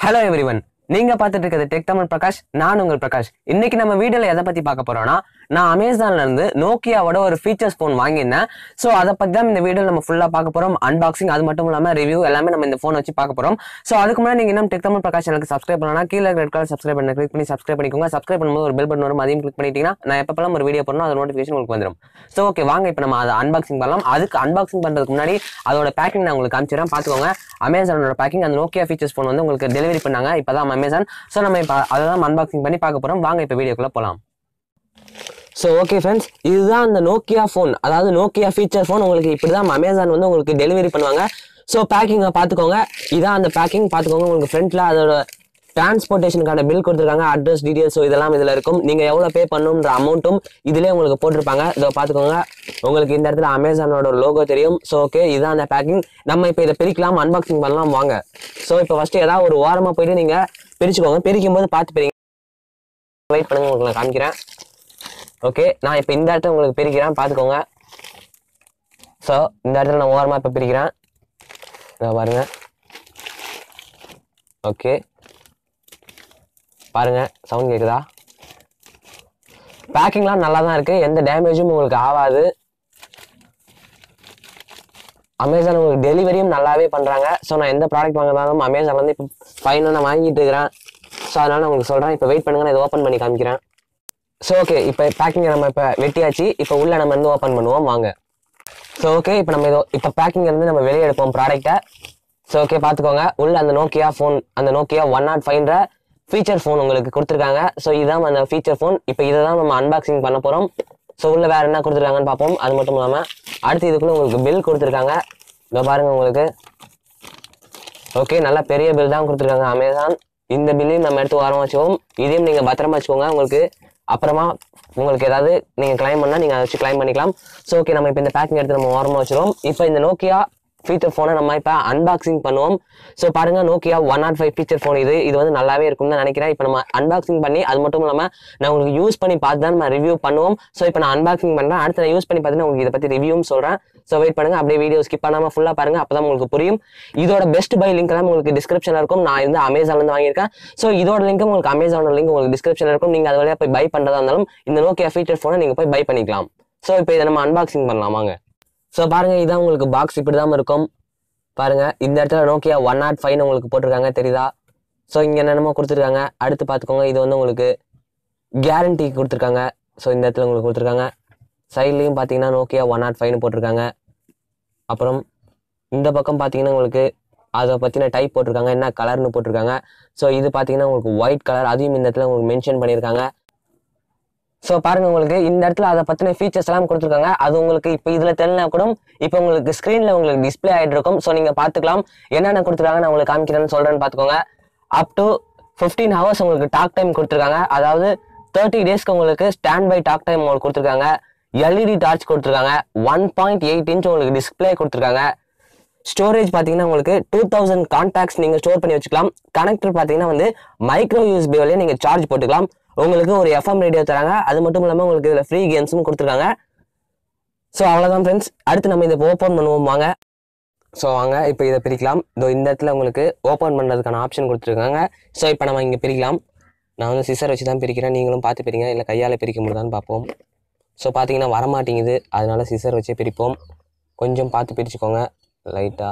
hello everyone நீங்க பார்த்துட்டு இருக்கிறது டெக் தமிழ் பிரகாஷ் நான் உங்கள் பிரகாஷ் இன்னைக்கு நம்ம வீடியோல எதை பத்தி பார்க்க போறோம்னா நான் அமேசான்ல இருந்து நோக்கியாவோட ஒரு ஃபீச்சர்ஸ் ஃபோன் வாங்கியிருந்தேன் ஸோ அதை பத்தி தான் இந்த வீடியோ நம்ம ஃபுல்லா பார்க்க போறோம் அன்பாக்சிங் அது மட்டும் இல்லாம ரிவ்யூ எல்லாமே நம்ம இந்த ஃபோன் வச்சு பார்க்க போறோம் ஸோ அதுக்கு முன்னாடி நீங்க இன்னும் டெக் தமிழ் பிரகாஷ் எனக்கு சப்ஸ்கிரைப் பண்ணலாம் கீழே ரெட் கலர் சப்ஸ்கிரைப் பண்ண கிளிக் பண்ணி சப்ஸ்கிரைப் பண்ணிக்கோங்க சப்ஸ்கிரைப் பண்ணும்போது ஒரு பெல் பட்டன் வரும் அதையும் கிளிக் பண்ணிட்டீங்கன்னா நான் எப்பப்பெல்லாம் ஒரு வீடியோ பண்ணணும் அது நோட்டிஃபிகேஷன் உங்களுக்கு வந்துடும் ஸோ ஓகே வாங்க இப்போ நம்ம அதை அன்பாக்சிங் பண்ணலாம் அதுக்கு அன்பாக்சிங் பண்றதுக்கு முன்னாடி அதோட பேக்கிங் நான் உங்களுக்கு காமிச்சிடறேன் பார்த்துக்கோங்க அமேசானோட பேக்கிங் அந்த நோக்கியா ஃபீச்சர்ஸ் ஃபோன் வந்து உங்களுக்கு டெலிவரி பண்ணாங்க இப்போதான் அமேசான் ஸோ நம்ம இப்போ அதை தான் அன்பாக்சிங் பண்ணி பார்க்க போறோம் வாங்க இப்போ வீடியோக்குள்ள போகலாம் ஸோ ஓகே ஃப்ரெண்ட்ஸ் இதுதான் அந்த நோக்கியா ஃபோன் அதாவது நோக்கியா ஃபீச்சர் ஃபோன் உங்களுக்கு இப்படி தான் அமேசான் வந்து உங்களுக்கு டெலிவரி பண்ணுவாங்க ஸோ பேக்கிங்கை பார்த்துக்கோங்க இதான் அந்த பேக்கிங் பார்த்துக்கோங்க உங்களுக்கு ஃப்ரண்ட்டில் அதோட டிரான்ஸ்போர்ட்டேஷனுக்கான பில் கொடுத்துருக்காங்க அட்ரஸ் டீடைல்ஸ் ஸோ இதெல்லாம் இதில் இருக்கும் நீங்கள் எவ்வளோ பே பண்ணணுன்ற அமௌண்ட்டும் இதிலே உங்களுக்கு போட்டிருப்பாங்க இதை பார்த்துக்கோங்க உங்களுக்கு இந்த இடத்துல அமேசானோட லோகோ தெரியும் ஸோ ஓகே இதான் அந்த பேக்கிங் நம்ம இப்போ இதை பிரிக்கலாம் அன்பாக்சிங் பண்ணலாம் வாங்க ஸோ இப்போ ஃபஸ்ட்டு ஏதாவது ஒரு வாரமாக போயிட்டு நீங்கள் பிரிச்சுக்கோங்க பிரிக்கும் போது பார்த்து பிரிங்க வெயிட் பண்ணுங்க உங்களுக்கு நான் காமிக்கிறேன் ஓகே நான் இப்போ இந்த இடத்துல உங்களுக்கு பிரிக்கிறேன் பார்த்துக்கோங்க ஸோ இந்த இடத்துல நான் ஓரமாக இப்போ பிரிக்கிறேன் இதோ பாருங்க ஓகே பாருங்க சவுண்ட் கேட்குதா பேக்கிங்லாம் நல்லா தான் இருக்கு எந்த டேமேஜும் உங்களுக்கு ஆகாது அமேசான் உங்களுக்கு டெலிவரியும் நல்லாவே பண்ணுறாங்க ஸோ நான் எந்த ப்ராடக்ட் வாங்கினாலும் அமேசான் வந்து இப்போ ஃபைனாக நான் வாங்கிட்டு இருக்கிறேன் ஸோ அதனால நான் உங்களுக்கு சொல்கிறேன் இப்போ வெயிட் பண்ணுங்க நான் இதை ஓப்பன் பண்ணி காமிக்கிறேன் ஸோ ஓகே இப்போ பேக்கிங்கை நம்ம இப்போ வெட்டியாச்சு இப்போ உள்ள நம்ம வந்து ஓப்பன் பண்ணுவோம் வாங்க ஸோ ஓகே இப்போ நம்ம இதோ இப்போ பேக்கிங் இருந்து நம்ம வெளியே எடுப்போம் ப்ராடக்ட்டை ஸோ ஓகே பார்த்துக்கோங்க உள்ள அந்த நோக்கியா ஃபோன் அந்த நோக்கியா ஒன் நாட் ஃபைவ்ன்ற ஃபீச்சர் ஃபோன் உங்களுக்கு கொடுத்துருக்காங்க ஸோ இதுதான் அந்த ஃபீச்சர் ஃபோன் இப்போ இதை தான் நம்ம அன்பாக்சிங் பண்ண போகிறோம் ஸோ உள்ள வேற என்ன கொடுத்துருக்காங்கன்னு பார்ப்போம் அது மட்டும் இல்லாமல் அடுத்து இதுக்குள்ள உங்களுக்கு பில் கொடுத்துருக்காங்க இதோ பாருங்க உங்களுக்கு ஓகே நல்லா பெரிய பில் தான் கொடுத்துருக்காங்க அமேசான் இந்த பில்லையும் நம்ம எடுத்து வாரம் வச்சுக்கோம் இதையும் நீங்கள் பத்திரமா வச்சுக்கோங்க உங்களுக்கு அப்புறமா உங்களுக்கு ஏதாவது நீங்கள் கிளைம் பண்ணால் நீங்கள் அதை வச்சு கிளைம் பண்ணிக்கலாம் ஸோ ஓகே நம்ம இப்போ இந்த பேக்கிங் எடுத்து நம்ம ஓரமாக வச்சிருவோம் இப்போ இந்த நோக்கியா ஃபீச்சர் ஃபோனை நம்ம இப்போ அன்பாக்சிங் பண்ணுவோம் ஸோ பாருங்க Nokia one nought five feature phone இது இது வந்து நல்லாவே இருக்கும்னு தான் நினைக்கிறேன் இப்போ நம்ம அன்பாக்சிங் பண்ணி அது மட்டும் இல்லாமல் நான் உங்களுக்கு யூஸ் பண்ணி பார்த்து தான் நம்ம ரிவ்யூ பண்ணுவோம் ஸோ இப்போ நான் அன்பாக்சிங் பண்ணுறேன் அடுத்து நான் யூஸ் பண்ணி பார்த்து உங்களுக்கு இதை பற்றி ரிவ்யூவும் சொல்கிறேன் ஸோ வெயிட் பண்ணுங்க அப்படியே வீடியோ ஸ்கிப் பண்ணாமல் ஃபுல்லாக பாருங்க அப்போ தான் உங்களுக்கு புரியும் இதோட பெஸ்ட் பை லிங்க் எல்லாம் உங்களுக்கு டிஸ்கிரிப்ஷனில் இருக்கும் நான் வந்து அமேசான்லேருந்து வாங்கியிருக்கேன் ஸோ இதோட லிங்க் உங்களுக்கு அமேசானோட லிங்க் உங்களுக்கு டிஸ்கிரிப்ஷனில் இருக்கும் நீங்கள் அது வழியாக போய் பை பண்ணுறதா இருந்தாலும் இந்த நோக்கியா ஃபீச்சர் ஃபோனை நீங்கள் போய் பை பண்ணிக்கலாம் ஸோ இப்போ இதை நம்ம அன்பாக்சிங் பண்ணலாம் வாங்க ஸோ பாருங்க இதான் உங்களுக்கு பாக்ஸ் இப்படி தான் இருக்கும் பாருங்க இந்த இடத்துல நோக்கியா ஒன் நாட் ஃபைவ் உங்களுக்கு போட்டிருக்காங்க தெரியுதா ஸோ இங்கே என்னென்னமோ கொடுத்துருக்காங்க அடுத்து பார்த்துக்கோங்க இது வந்து உங்களுக்கு கேரண்டி கொடுத்துருக்காங்க ஸோ இந்த இடத்துல உங்களுக்கு கொடுத்துருக்காங்க சைட்லேயும் பார்த்தீங்கன்னா நோக்கியா ஒன் நாட் ஃபைவ்னு போட்டிருக்காங்க அப்புறம் இந்த பக்கம் பார்த்தீங்கன்னா உங்களுக்கு அதை பற்றின டைப் போட்டிருக்காங்க என்ன கலர்னு போட்டிருக்காங்க ஸோ இது பார்த்தீங்கன்னா உங்களுக்கு ஒயிட் கலர் அதையும் இந்த இடத்துல உங்களுக்கு மென்ஷன் பண்ணியிருக்காங்க ஸோ பாருங்க உங்களுக்கு இந்த இடத்துல அதை பற்றின ஃபீச்சர்ஸ் எல்லாம் கொடுத்துருக்காங்க அது உங்களுக்கு இப்போ இதில் தெரியலனா கூட இப்போ உங்களுக்கு ஸ்க்ரீனில் உங்களுக்கு டிஸ்ப்ளே ஆகிட்டு இருக்கும் ஸோ நீங்கள் பார்த்துக்கலாம் என்னென்ன கொடுத்துருக்காங்க நான் உங்களுக்கு காமிக்கிறேன்னு சொல்கிறேன்னு பார்த்துக்கோங்க அப் டு ஃபிஃப்டீன் ஹவர்ஸ் உங்களுக்கு டாக் டைம் கொடுத்துருக்காங்க அதாவது தேர்ட்டி டேஸ்க்கு உங்களுக்கு ஸ்டாண்ட் பை டாக் டைம் உங்களுக்கு கொடுத்துருக்காங்க எல்இடி டார்ச் கொடுத்துருக்காங்க ஒன் பாயிண்ட் எயிட் இன்ச் உங்களுக்கு டிஸ்ப்ளே கொடுத்துருக்காங்க ஸ்டோரேஜ் பார்த்தீங்கன்னா உங்களுக்கு டூ தௌசண்ட் கான்டாக்ட்ஸ் நீங்கள் ஸ்டோர் பண்ணி வச்சுக்கலாம் கனெக்டர் பார்த்தீங்கன்னா வந்து மைக்ரோ யூஎஸ்பி வழியாக நீங்கள் சார்ஜ் போட்டுக்கலாம் உங்களுக்கு ஒரு எஃப்எம் ரேடியோ தராங்க அது மட்டும் இல்லாமல் உங்களுக்கு இதில் ஃப்ரீ கேம்ஸும் கொடுத்துருக்காங்க ஸோ அவ்வளோதான் ஃப்ரெண்ட்ஸ் அடுத்து நம்ம இதை ஓப்பன் பண்ணுவோம் வாங்க ஸோ வாங்க இப்போ இதை பிரிக்கலாம் இதோ இந்த இடத்துல உங்களுக்கு ஓப்பன் பண்ணுறதுக்கான ஆப்ஷன் கொடுத்துருக்காங்க ஸோ இப்போ நம்ம இங்கே பிரிக்கலாம் நான் வந்து சிசர் வச்சு தான் பிரிக்கிறேன் நீங்களும் பார்த்து பிரிங்க இல்லை கையால் பிரிக்க முடியுதான்னு பார்ப்போம் ஸோ பார்த்தீங்கன்னா வரமாட்டேங்குது அதனால சிசர் வச்சே பிரிப்போம் கொஞ்சம் பார்த்து பிரிச்சுக்கோங்க லைட்டாக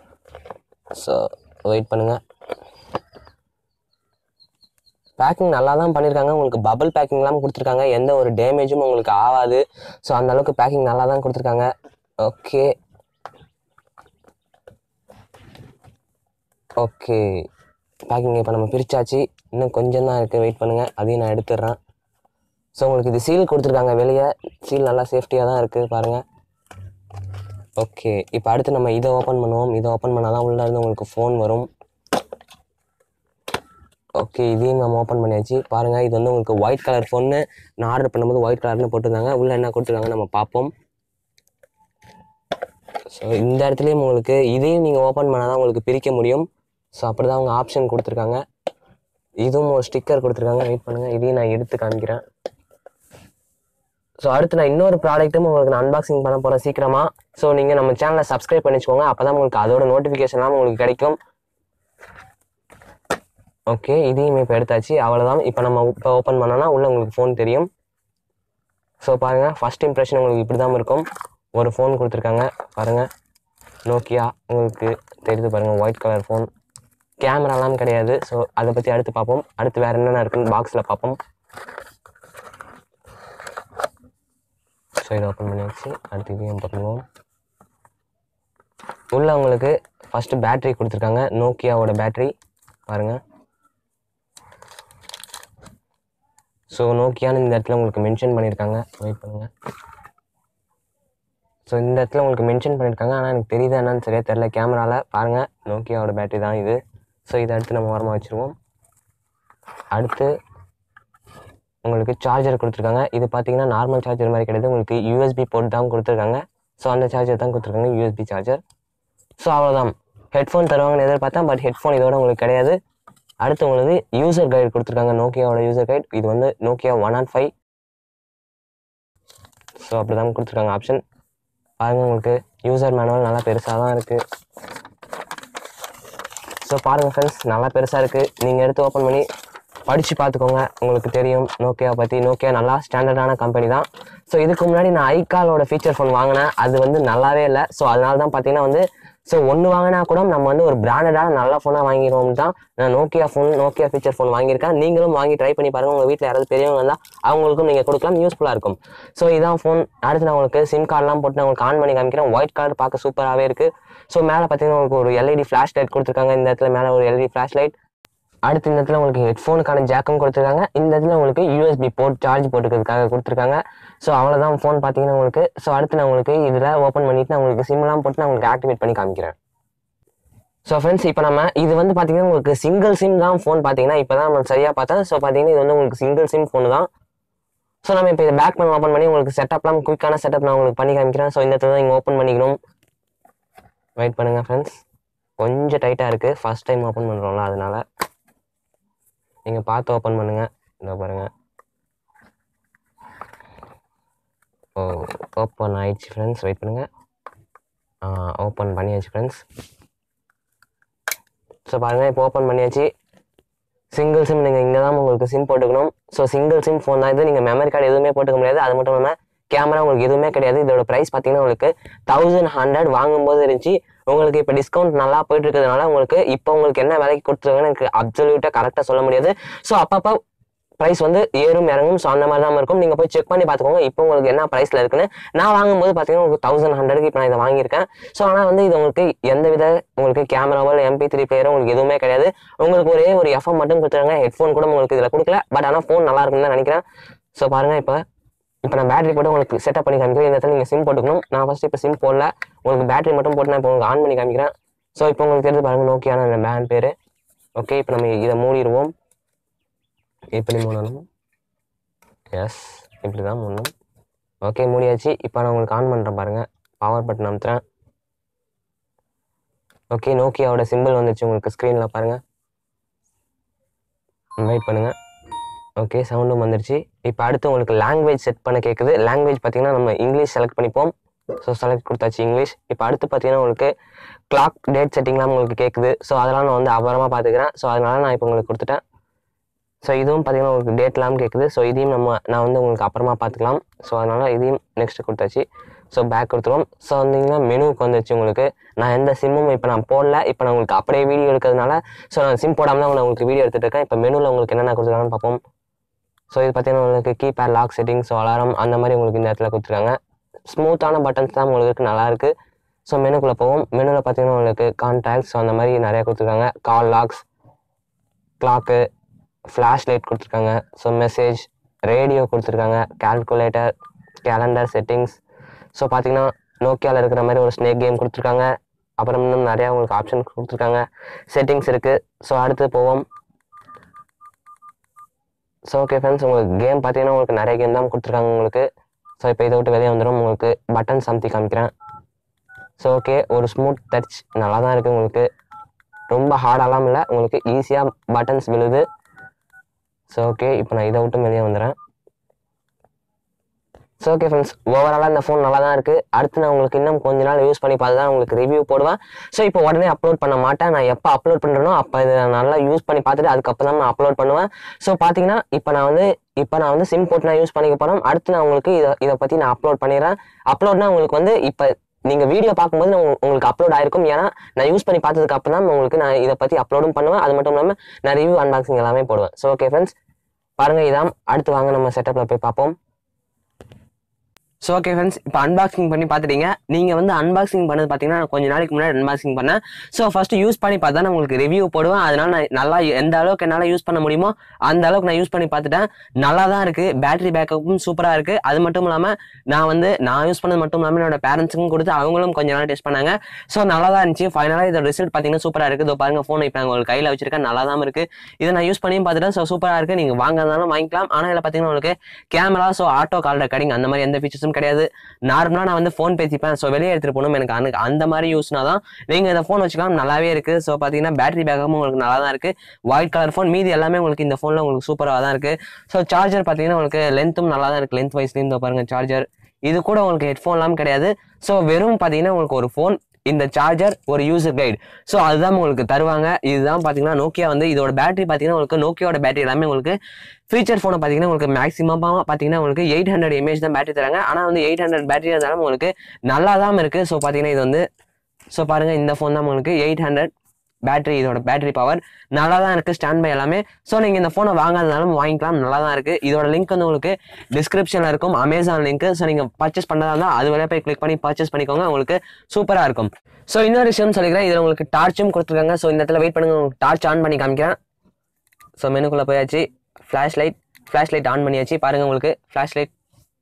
ஸோ வெயிட் பண்ணுங்கள் பேக்கிங் நல்லா தான் பண்ணியிருக்காங்க உங்களுக்கு பபிள் பேக்கிங்லாம் கொடுத்துருக்காங்க எந்த ஒரு டேமேஜும் உங்களுக்கு ஆகாது ஸோ அந்த அளவுக்கு பேக்கிங் நல்லா தான் கொடுத்துருக்காங்க ஓகே ஓகே பேக்கிங் இப்போ நம்ம பிரிச்சாச்சு இன்னும் கொஞ்சம் தான் இருக்குது வெயிட் பண்ணுங்கள் அதையும் நான் எடுத்துடுறேன் ஸோ உங்களுக்கு இது சீல் கொடுத்துருக்காங்க வெளியே சீல் நல்லா சேஃப்டியாக தான் இருக்குது பாருங்கள் ஓகே இப்போ அடுத்து நம்ம இதை ஓப்பன் பண்ணுவோம் இதை ஓப்பன் பண்ணால் தான் உள்ளே இருந்து உங்களுக்கு ஃபோன் வரும் ஓகே இதையும் நம்ம ஓப்பன் பண்ணியாச்சு பாருங்கள் இது வந்து உங்களுக்கு ஒயிட் கலர் ஃபோன்னு நான் ஆர்டர் பண்ணும்போது ஒயிட் கலர்னு போட்டிருந்தாங்க உள்ளே என்ன கொடுத்துருக்காங்க நம்ம பார்ப்போம் ஸோ இந்த இடத்துலையும் உங்களுக்கு இதையும் நீங்கள் ஓப்பன் பண்ணால் தான் உங்களுக்கு பிரிக்க முடியும் ஸோ அப்படி தான் அவங்க ஆப்ஷன் கொடுத்துருக்காங்க இதுவும் ஒரு ஸ்டிக்கர் கொடுத்துருக்காங்க வெயிட் பண்ணுங்கள் இதையும் நான் எடுத்து காமிக்கிறேன் ஸோ அடுத்து நான் இன்னொரு ப்ராடக்ட்டும் உங்களுக்கு நான் அன்பாக்சிங் பண்ண போகிறேன் சீக்கிரமாக ஸோ நீங்கள் நம்ம சேனலை சப்ஸ்கிரைப் பண்ணிச்சுக்கோங்க அப்போ தான் உங்களுக்கு அதோட நோட்டிஃபிகேஷன்லாம் உங்களுக்கு கிடைக்கும் ஓகே இதையும் இப்போ எடுத்தாச்சு அவ்வளோதான் இப்போ நம்ம இப்போ ஓப்பன் பண்ணோன்னா உள்ள உங்களுக்கு ஃபோன் தெரியும் ஸோ பாருங்கள் ஃபர்ஸ்ட் இம்ப்ரெஷன் உங்களுக்கு இப்படி தான் இருக்கும் ஒரு ஃபோன் கொடுத்துருக்காங்க பாருங்கள் நோக்கியா உங்களுக்கு தெரியுது பாருங்கள் ஒயிட் கலர் ஃபோன் கேமராலாம் கிடையாது ஸோ அதை பற்றி அடுத்து பார்ப்போம் அடுத்து வேறு என்னென்ன இருக்குன்னு பாக்ஸில் பார்ப்போம் ஸோ இதை ஓப்பன் பண்ணியாச்சு அடுத்து இதையும் ஓப்பன் பண்ணுவோம் உள்ள உங்களுக்கு ஃபஸ்ட்டு பேட்ரி கொடுத்துருக்காங்க நோக்கியாவோட பேட்ரி பாருங்கள் ஸோ நோக்கியான்னு இந்த இடத்துல உங்களுக்கு மென்ஷன் பண்ணியிருக்காங்க வெயிட் பண்ணுங்கள் ஸோ இந்த இடத்துல உங்களுக்கு மென்ஷன் பண்ணியிருக்காங்க ஆனால் எனக்கு தெரியுதா என்னன்னு சரியாக தெரில கேமராவில் பாருங்கள் நோக்கியாவோட பேட்டரி தான் இது ஸோ இதை அடுத்து நம்ம ஓரமாக வச்சுருவோம் அடுத்து உங்களுக்கு சார்ஜர் கொடுத்துருக்காங்க இது பார்த்தீங்கன்னா நார்மல் சார்ஜர் மாதிரி கிடையாது உங்களுக்கு யூஎஸ்பி போர்ட் தான் கொடுத்துருக்காங்க ஸோ அந்த சார்ஜர் தான் கொடுத்துருக்காங்க யூஎஸ்பி சார்ஜர் ஸோ அவ்வளோதான் ஹெட்ஃபோன் தருவாங்கன்னு எதிர்பார்த்தேன் பட் ஹெட்ஃபோன் இதோட உங்களுக்கு கிடையாது அடுத்து உங்களுக்கு யூசர் கைடு கொடுத்துருக்காங்க நோக்கியாவோட யூசர் கைடு இது வந்து Nokia one on five so அப்படி தான் கொடுத்துருக்காங்க ஆப்ஷன் பாருங்கள் உங்களுக்கு யூசர் மேனுவல் நல்லா பெருசாக தான் இருக்குது ஸோ பாருங்கள் ஃப்ரெண்ட்ஸ் நல்லா பெருசாக இருக்குது நீங்கள் எடுத்து ஓப்பன் பண்ணி படித்து பார்த்துக்கோங்க உங்களுக்கு தெரியும் நோக்கியா பற்றி நோக்கியா நல்லா ஸ்டாண்டர்டான கம்பெனி தான் ஸோ இதுக்கு முன்னாடி நான் ஐகாலோட ஃபீச்சர் ஃபோன் வாங்கினேன் அது வந்து நல்லாவே இல்லை ஸோ அதனால தான் பார்த்தீங்கன்னா வந்து ஸோ ஒன்று வாங்கினா கூட நம்ம வந்து ஒரு பிராண்டடான நல்ல ஃபோனாக வாங்கிடுவோம் தான் நான் Nokia phone Nokia feature phone வாங்கியிருக்கேன் நீங்களும் வாங்கி ட்ரை பண்ணி பாருங்கள் உங்கள் வீட்டில் யாராவது பெரியவங்க இருந்தால் அவங்களுக்கும் நீங்கள் கொடுக்கலாம் யூஸ்ஃபுல்லாக இருக்கும் ஸோ இதான் ஃபோன் அடுத்து நான் உங்களுக்கு சிம் கார்டெலாம் போட்டு நான் உங்களுக்கு ஆன் பண்ணி காமிக்கிறேன் ஒயிட் கார்டு பார்க்க சூப்பராகவே இருக்குது ஸோ மேலே பார்த்தீங்கன்னா உங்களுக்கு ஒரு எல்இடி ஃப்ளாஷ் லைட் கொடுத்துருக்காங்க இந்த இடத்துல மேலே ஒரு எல்இடி ஃப்ளாஷ் லைட் அடுத்து இந்த இடத்துல உங்களுக்கு ஹெட்ஃபோனுக்கான ஜாக்கும் கொடுத்துருக்காங்க இந்த இடத்துல உங்களுக்கு யூஎஸ்பி போர்ட் சார்ஜ் போட்டுக்கிறதுக்காக கொடுத்துருக்காங்க ஸோ அவ்வளோதான் ஃபோன் பார்த்தீங்கன்னா உங்களுக்கு ஸோ அடுத்து நான் உங்களுக்கு இதில் ஓப்பன் பண்ணிட்டு நான் உங்களுக்கு சிம்லாம் போட்டு நான் உங்களுக்கு ஆக்டிவேட் பண்ணி காமிக்கிறேன் ஸோ ஃப்ரெண்ட்ஸ் இப்போ நம்ம இது வந்து பார்த்தீங்கன்னா உங்களுக்கு சிங்கிள் சிம் தான் ஃபோன் பார்த்தீங்கன்னா இப்போ தான் நம்ம சரியாக பார்த்தேன் ஸோ பார்த்தீங்கன்னா இது வந்து உங்களுக்கு சிங்கிள் சிம் ஃபோன் தான் ஸோ நம்ம இப்போ இதை பேக் பண்ண ஓப்பன் பண்ணி உங்களுக்கு செட்டப்லாம் குயிக்கான செட்டப் நான் உங்களுக்கு பண்ணி காமிக்கிறேன் ஸோ இந்த இடத்துல தான் நீங்கள் ஓப்பன் பண்ணிக்கணும் வெயிட் பண்ணுங்கள் ஃப்ரெண்ட்ஸ் கொஞ்சம் டைட்டாக இருக்குது ஃபர்ஸ்ட் டைம் ஓப்பன் பண்ணுறோம்ல அதனால நீங்கள் பார்த்து ஓப்பன் பண்ணுங்கள் இதோ பாருங்கள் ஓ ஓப்பன் ஆயிடுச்சு ஃப்ரெண்ட்ஸ் வெயிட் பண்ணுங்கள் ஓப்பன் பண்ணியாச்சு ஃப்ரெண்ட்ஸ் ஸோ பாருங்கள் இப்போ ஓப்பன் பண்ணியாச்சு சிங்கிள் சிம் நீங்கள் இங்கே தான் உங்களுக்கு சிம் போட்டுக்கணும் ஸோ சிங்கிள் சிம் ஃபோன் தான் இது நீங்கள் மெமரி கார்டு எதுவுமே போட்டுக்க முடியாது அது மட்டும் இல்லாமல் கேமரா உங்களுக்கு எதுவுமே கிடையாது இதோட ப்ரைஸ் பார்த்தீங்கன்னா உங்களுக்கு தௌசண்ட் ஹண்ட்ரட் வாங்கும்போது இருந்துச்சு உங்களுக்கு இப்போ டிஸ்கவுண்ட் நல்லா போயிட்டு இருக்கிறதுனால உங்களுக்கு இப்போ உங்களுக்கு என்ன விலைக்கு கொடுத்துருக்காங்கன்னு எனக்கு அப்சல்யூட்டாக கரெக்டாக சொல்ல முடியாது ஸோ அப்பப்போ ப்ரைஸ் வந்து ஏறும் இறங்கும் ஸோ அந்த மாதிரி தான் இருக்கும் நீங்கள் போய் செக் பண்ணி பார்த்துக்கோங்க இப்போ உங்களுக்கு என்ன ப்ரைஸில் இருக்குன்னு நான் வாங்கும்போது பார்த்தீங்கன்னா உங்களுக்கு தௌசண்ட் ஹண்ட்ரடுக்கு இப்போ நான் இதை வாங்கியிருக்கேன் ஸோ ஆனால் வந்து இது உங்களுக்கு எந்த வித உங்களுக்கு கேமராவோ இல்லை எம்பி த்ரீ பிளேயரோ உங்களுக்கு எதுவுமே கிடையாது உங்களுக்கு ஒரே ஒரு எஃப்எம் மட்டும் கொடுத்துருங்க ஹெட்ஃபோன் கூட உங்களுக்கு இதில் கொடுக்கல பட் ஆனால் ஃபோன் நல்லா இருக்குன்னு தான் நினைக்கிறேன் ஸோ பாருங்கள் இப்போ இப்போ நான் பேட்டரி போட்டு உங்களுக்கு செட்டப் பண்ணி காமிக்கிறேன் இந்த இடத்துல நீங்கள் சிம் போட்டுக்கணும் நான் ஃபஸ்ட்டு இப்போ சிம் போடல உங்களுக்கு பேட்டரி மட்டும் போட்டு நான் இப்போ உங்களுக்கு ஆன் பண்ணி காமிக்கிறேன் ஸோ இப்போ உங்களுக்கு தெரிஞ்சு பாருங்கள் நோக்கியான அந்த பேண்ட் பேர் ஓகே இப்போ நம்ம இதை மூடிடுவோம் எப்படி மூடணும் எஸ் இப்படி தான் மூடணும் ஓகே மூடியாச்சு இப்போ நான் உங்களுக்கு ஆன் பண்ணுறேன் பாருங்கள் பவர் பட்டன் அமுத்துறேன் ஓகே நோக்கியாவோட சிம்பிள் வந்துச்சு உங்களுக்கு ஸ்க்ரீனில் பாருங்கள் வெயிட் பண்ணுங்கள் ஓகே சவுண்டும் வந்துருச்சு இப்போ அடுத்து உங்களுக்கு லாங்குவேஜ் செட் பண்ண கேட்குது லாங்குவேஜ் பார்த்தீங்கன்னா நம்ம இங்கிலீஷ் செலக்ட் பண்ணிப்போம் ஸோ செலக்ட் கொடுத்தாச்சு இங்கிலீஷ் இப்போ அடுத்து பார்த்தீங்கன்னா உங்களுக்கு கிளாக் டேட் செட்டிங்லாம் உங்களுக்கு கேட்குது ஸோ அதெல்லாம் நான் வந்து அப்புறமா பார்த்துக்கிறேன் ஸோ அதனால நான் இப்போ உங்களுக்கு கொடுத்துட்டேன் ஸோ இதுவும் பார்த்தீங்கன்னா உங்களுக்கு டேட்லாம் கேட்குது ஸோ இதையும் நம்ம நான் வந்து உங்களுக்கு அப்புறமா பார்த்துக்கலாம் ஸோ அதனால் இதையும் நெக்ஸ்ட் கொடுத்தாச்சு ஸோ பேக் கொடுத்துருவோம் ஸோ வந்தீங்கன்னா மெனுவுக்கு வந்துச்சு உங்களுக்கு நான் எந்த சிம்மும் இப்போ நான் போடல இப்போ நான் உங்களுக்கு அப்படியே வீடியோ எடுக்கிறதுனால ஸோ நான் சிம் போடாமல் தான் நான் உங்களுக்கு வீடியோ எடுத்துகிட்டு இருக்கேன் இப்போ மெனுவில் உங்களுக்கு என்னென்ன கொடுத்துருக்காங்கன்னு பார்ப்போம் ஸோ இது பார்த்தீங்கன்னா உங்களுக்கு keypad lock setting so alarm அந்த மாதிரி உங்களுக்கு இந்த இடத்துல கொடுத்துருக்காங்க ஸ்மூத்தான பட்டன்ஸ் தான் உங்களுக்கு இருக்கு, நல்லா இருக்குது ஸோ மெனுக்குள்ளே போவோம் மெனுவில் பார்த்தீங்கன்னா உங்களுக்கு கான்டாக்ட்ஸ் ஸோ அந்த மாதிரி நிறைய கொடுத்துருக்காங்க call logs clock flash light கொடுத்துருக்காங்க ஸோ மெசேஜ் ரேடியோ கொடுத்துருக்காங்க கால்குலேட்டர் கேலண்டர் செட்டிங்ஸ் ஸோ பார்த்தீங்கன்னா நோக்கியாவில் இருக்கிற மாதிரி ஒரு ஸ்னேக் கேம் கொடுத்துருக்காங்க அப்புறம் இன்னும் நிறையா உங்களுக்கு ஆப்ஷன் கொடுத்துருக்காங்க செட்டிங்ஸ் இருக்குது ஸோ அடுத்து போவோம் ஸோ ஓகே ஃப்ரெண்ட்ஸ் உங்களுக்கு கேம் பார்த்தீங்கன்னா உங்களுக்கு நிறைய கேம் தான் கொடுத்துருக்காங்க உங்களுக்கு ஸோ இப்போ இதை விட்டு வெளியே வந்துடும் உங்களுக்கு பட்டன் சம்தி காமிக்கிறேன் ஸோ ஓகே ஒரு ஸ்மூத் டச் நல்லா தான் இருக்குது உங்களுக்கு ரொம்ப ஹார்டாலாம் இல்லை உங்களுக்கு ஈஸியாக பட்டன்ஸ் விழுது ஸோ ஓகே இப்போ நான் இதை விட்டு வெளியே வந்துடுறேன் ஸோ ஓகே ஃப்ரெண்ட்ஸ் ஓவராலாக இந்த ஃபோன் நல்லா தான் இருக்குது அடுத்து நான் உங்களுக்கு இன்னும் கொஞ்ச நாள் யூஸ் பண்ணி பார்த்து தான் உங்களுக்கு ரிவ்யூ போடுவேன் ஸோ இப்போ உடனே அப்லோட் பண்ண மாட்டேன் நான் எப்போ அப்லோட் பண்ணுறேனோ அப்போ இதை நான் நல்லா யூஸ் பண்ணி பார்த்துட்டு அதுக்கப்புறம் தான் நான் அப்லோட் பண்ணுவேன் ஸோ பார்த்தீங்கன்னா இப்போ நான் வந்து இப்போ நான் வந்து சிம் போட்டு நான் யூஸ் பண்ணிக்க போகிறேன் அடுத்து நான் உங்களுக்கு இதை இதை பற்றி நான் அப்லோட் பண்ணிடுறேன் அப்லோட்னா உங்களுக்கு வந்து இப்போ நீங்கள் வீடியோ பார்க்கும்போது நான் உங்க- உங்களுக்கு அப்லோட் ஆயிருக்கும் ஏன்னா நான் யூஸ் பண்ணி பார்த்ததுக்கு அப்புறம் தான் உங்களுக்கு நான் இதை பற்றி அப்லோடும் பண்ணுவேன் அது மட்டும் இல்லாமல் நான் ரிவ்யூ அன்பாக்சிங் எல்லாமே போடுவேன் ஸோ ஓகே ஃப்ரெண்ட்ஸ் பாருங்கள் இதான் அடுத்து வாங்க நம்ம செட்டப்பில் போய் பார்ப்போம் ஸோ ஓகே ஃப்ரெண்ட்ஸ் இப்போ அன்பாக்சிங் பண்ணி பார்த்துட்டீங்க நீங்கள் வந்து அன்பாக்சிங் பண்ணது பார்த்தீங்கன்னா நான் கொஞ்ச நாளைக்கு முன்னாடி அன்பாக்சிங் பண்ணேன் ஸோ ஃபஸ்ட்டு யூஸ் பண்ணி பார்த்தா நான் உங்களுக்கு ரிவ்யூ போடுவேன் அதனால நான் நல்லா எந்த அளவுக்கு என்னால் யூஸ் பண்ண முடியுமோ அந்த அளவுக்கு நான் யூஸ் பண்ணி பார்த்துட்டேன் நல்லா தான் இருக்குது பேட்டரி பேக்கப்பும் சூப்பராக இருக்குது அது மட்டும் இல்லாமல் நான் வந்து நான் யூஸ் பண்ணது மட்டும் இல்லாமல் என்னோட பேரண்ட்ஸுக்கும் கொடுத்து அவங்களும் கொஞ்ச நாள் டெஸ்ட் பண்ணாங்க ஸோ நல்லா தான் இருந்துச்சு ஃபைனலாக இதோட ரிசல்ட் பார்த்தீங்கன்னா சூப்பராக இருக்குது இதோ பாருங்க ஃபோன் இப்போ உங்களுக்கு கையில் வச்சிருக்கேன் நல்லா தான் இருக்குது இதை நான் யூஸ் பண்ணியும் பார்த்துட்டேன் ஸோ சூப்பராக இருக்குது நீங்கள் வாங்காதாலும் வாங்கிக்கலாம் ஆனால் இதில் பார்த்தீங்கன்னா உங்களுக்கு camera so auto call recording அந்த மாதிரி எந்த ஃபீச்சர்ஸும் கிடையாது நார்மலாக நான் வந்து ஃபோன் பேசிப்பேன் ஸோ வெளியே எடுத்துகிட்டு போகணும் எனக்கு அந்த அந்த மாதிரி யூஸ்னா தான் நீங்கள் இந்த ஃபோன் வச்சுக்கலாம் நல்லாவே இருக்குது ஸோ பார்த்தீங்கன்னா பேட்டரி பேக்கப்பும் உங்களுக்கு நல்லா தான் இருக்குது ஒயிட் கலர் ஃபோன் மீதி எல்லாமே உங்களுக்கு இந்த ஃபோனில் உங்களுக்கு சூப்பராக தான் இருக்குது ஸோ சார்ஜர் பார்த்தீங்கன்னா உங்களுக்கு லென்த்தும் நல்லா தான் இருக்குது லென்த் வைஸ்லேயும் இந்த பாருங்க சார்ஜர் இது கூட உங்களுக்கு ஹெட்ஃபோன்லாம் கிடையாது ஸோ வெறும் பார்த்தீங்கன்னா உங்களுக்கு ஒரு ஃபோன் இந்த சார்ஜர் ஒரு யூசர் கைடு ஸோ அதுதான் உங்களுக்கு தருவாங்க இதுதான் பார்த்தீங்கன்னா நோக்கியா வந்து இதோட பேட்டரி பார்த்தீங்கன்னா உங்களுக்கு நோக்கியோட பேட்டரி எல்லாமே உங்களுக்கு ஃபீச்சர் ஃபோனை பார்த்தீங்கன்னா உங்களுக்கு மேக்ஸிமமாக பார்த்தீங்கன்னா உங்களுக்கு எயிட் ஹண்ட்ரட் எம்ஏஹெச் தான் பேட்டரி தராங்க ஆனால் வந்து எயிட் ஹண்ட்ரட் பேட்டரி இருந்தாலும் உங்களுக்கு நல்லா தான் இருக்குது ஸோ பார்த்தீங்கன்னா இது வந்து ஸோ பாருங்கள் இந்த ஃபோன் தான் உங்களுக்கு எயிட் ஹண்ட்ரட் பேட்டரி இதோட பேட்டரி பவர் நல்லா தான் இருக்குது ஸ்டாண்ட் பை எல்லாமே ஸோ நீங்கள் இந்த ஃபோனை வாங்காதனாலும் வாங்கிக்கலாம் நல்லா தான் இருக்குது இதோட லிங்க் வந்து உங்களுக்கு டிஸ்கிரிப்ஷனில் இருக்கும் அமேசான் லிங்க் ஸோ நீங்கள் பர்ச்சேஸ் பண்ணதா இருந்தால் அது வழியாக போய் கிளிக் பண்ணி பர்ச்சேஸ் பண்ணிக்கோங்க உங்களுக்கு சூப்பராக இருக்கும் ஸோ இன்னொரு விஷயம் சொல்லிக்கிறேன் இதில் உங்களுக்கு டார்ச்சும் கொடுத்துருக்காங்க ஸோ இந்த இடத்துல வெயிட் பண்ணுங்க உங்களுக்கு டார்ச் ஆன் பண்ணி காமிக்கிறேன் ஸோ மெனுக்குள்ளே போயாச்சு flash light flash light on பண்ணியாச்சு பாருங்கள் உங்களுக்கு ஃப்ளாஷ் லைட்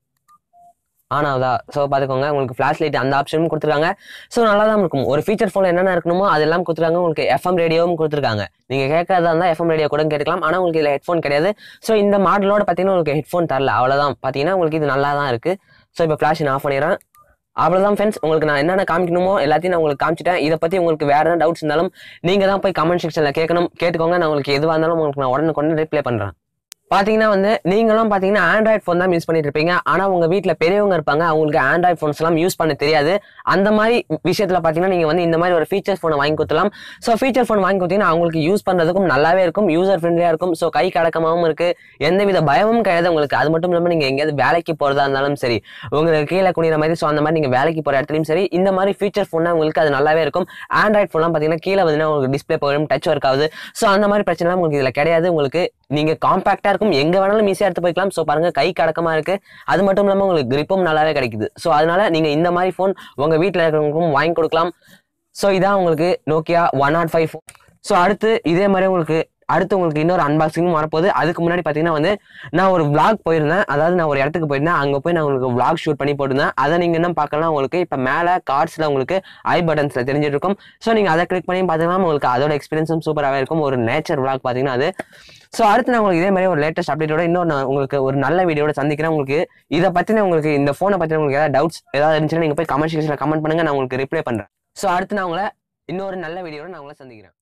ஆன் ஆகுதா ஸோ பார்த்துக்கோங்க உங்களுக்கு ஃப்ளாஷ் லைட் அந்த ஆப்ஷனும் கொடுத்துருக்காங்க ஸோ நல்லா தான் இருக்கும் ஒரு ஃபீச்சர் ஃபோனில் என்னென்ன இருக்கணுமோ அதெல்லாம் கொடுத்துருக்காங்க உங்களுக்கு எஃப்எம் ரேடியோவும் கொடுத்துருக்காங்க நீங்கள் கேட்கறதா இருந்தால் எஃப்எம் ரேடியோ கூட கேட்டுக்கலாம் ஆனால் உங்களுக்கு இதில் ஹெட்ஃபோன் கிடையாது ஸோ இந்த மாடலோட பார்த்தீங்கன்னா உங்களுக்கு ஹெட்ஃபோன் தரல அவ்வளோதான் பார்த்தீங்கன்னா உங்களுக்கு இது நல்லா தான் இருக்குது ஸோ இப்போ ஃப்ளாஷ் நான் ஆஃப் பண்ணிடுறேன் அவ்வளோதான் ஃப்ரெண்ட்ஸ் உங்களுக்கு நான் என்னென்ன காமிக்கணுமோ எல்லாத்தையும் நான் உங்களுக்கு காமிச்சிட்டேன் இதை பற்றி உங்களுக்கு வேறு எதாவது டவுட்ஸ் இருந்தாலும் நீங்கள் தான் போய் கமெண்ட் செக்ஷனில் கேட்கணும் கேட்டுக்கோங்க நான் உங்களுக்கு எதுவாக இருந்தாலும் உங்களுக்கு நான் உடனே கொண்டு ரிப்ளை பண்ணுறேன் பார்த்தீங்கன்னா வந்து நீங்களும் பார்த்தீங்கன்னா ஆண்ட்ராய்ட் ஃபோன் தான் யூஸ் பண்ணிட்டு இருப்பீங்க ஆனால் உங்கள் வீட்டில் பெரியவங்க இருப்பாங்க அவங்களுக்கு ஆண்ட்ராய்ட் ஃபோன்ஸ் எல்லாம் யூஸ் பண்ண தெரியாது அந்த மாதிரி விஷயத்தில் பார்த்தீங்கன்னா நீங்கள் வந்து இந்த மாதிரி ஒரு ஃபீச்சர் ஃபோனை வாங்கி கொடுத்தலாம் ஸோ ஃபீச்சர் ஃபோன் வாங்கி கொடுத்தீங்கன்னா அவங்களுக்கு யூஸ் பண்ணுறதுக்கும் நல்லாவே இருக்கும் யூசர் ஃப்ரெண்ட்லியாக இருக்கும் ஸோ கை கடக்கமாகவும் இருக்குது எந்தவித பயமும் கிடையாது உங்களுக்கு அது மட்டும் இல்லாமல் நீங்கள் எங்கேயாவது வேலைக்கு போகிறதா இருந்தாலும் சரி உங்களுக்கு கீழே குனிகிற மாதிரி ஸோ அந்த மாதிரி நீங்கள் வேலைக்கு போகிற இடத்துலையும் சரி இந்த மாதிரி ஃபீச்சர் ஃபோனாக உங்களுக்கு அது நல்லாவே இருக்கும் ஆண்ட்ராய்ட் ஃபோன்லாம் பார்த்தீங்கன்னா கீழே வந்து உங்களுக்கு டிஸ்பிளே போயிடும் டச் ஒர்க் ஆகுது ஸோ அந்த மாதிரி பிரச்சனைலாம் உங்களுக்கு இதில் கிடையாது உங்களுக்கு நீங்கள் காம்பாக்டாக இருக்கும் எங்கே வேணாலும் ஈஸியாக எடுத்து போய்க்கலாம் ஸோ பாருங்கள் கை கடக்கமாக இருக்குது அது மட்டும் இல்லாமல் உங்களுக்கு gripம் நல்லாவே கிடைக்குது ஸோ அதனால நீங்கள் இந்த மாதிரி ஃபோன் உங்கள் வீட்டில் இருக்கிறவங்களுக்கும் வாங்கி கொடுக்கலாம் ஸோ இதான் உங்களுக்கு Nokia one nought five phone so அடுத்து இதே மாதிரி உங்களுக்கு அடுத்து உங்களுக்கு இன்னொரு அன்பாக்சிங்கும் வரப்போகுது அதுக்கு முன்னாடி பார்த்தீங்கன்னா வந்து நான் ஒரு vlog போயிருந்தேன் அதாவது நான் ஒரு இடத்துக்கு போயிருந்தேன் அங்கே போய் நான் உங்களுக்கு vlog ஷூட் பண்ணி போட்டிருந்தேன் அதை நீங்கள் என்ன பார்க்கலாம் உங்களுக்கு இப்போ மேலே கார்ட்ஸில் உங்களுக்கு ஐ பட்டன்ஸில் தெரிஞ்சிட்டு இருக்கும் ஸோ நீங்கள் அதை கிளிக் பண்ணி பார்த்தீங்கன்னா உங்களுக்கு அதோட எக்ஸ்பீரியன்ஸும் சூப்பராகவே இருக்கும் ஒரு நேச்சர் vlog பார்த்தீங்கன்னா அது ஸோ அடுத்து நான் உங்களுக்கு இதே மாதிரி ஒரு லேட்டஸ்ட் அப்டேட்டோட இன்னொரு நான் உங்களுக்கு ஒரு நல்ல வீடியோட சந்திக்கிறேன் உங்களுக்கு இதை பற்றின உங்களுக்கு இந்த ஃபோனை பற்றின உங்களுக்கு ஏதாவது டவுட்ஸ் ஏதாவது இருந்துச்சுன்னா நீங்கள் போய் கமெண்ட் செக்ஷனில் கமெண்ட் பண்ணுங்க நான் உங்களுக்கு ரிப்ளை பண்ணுறேன் ஸோ அடுத்து நான் உங்களை இன்னொரு நல்ல வீடியோட நான் உங்களை சந்திக்கிறேன்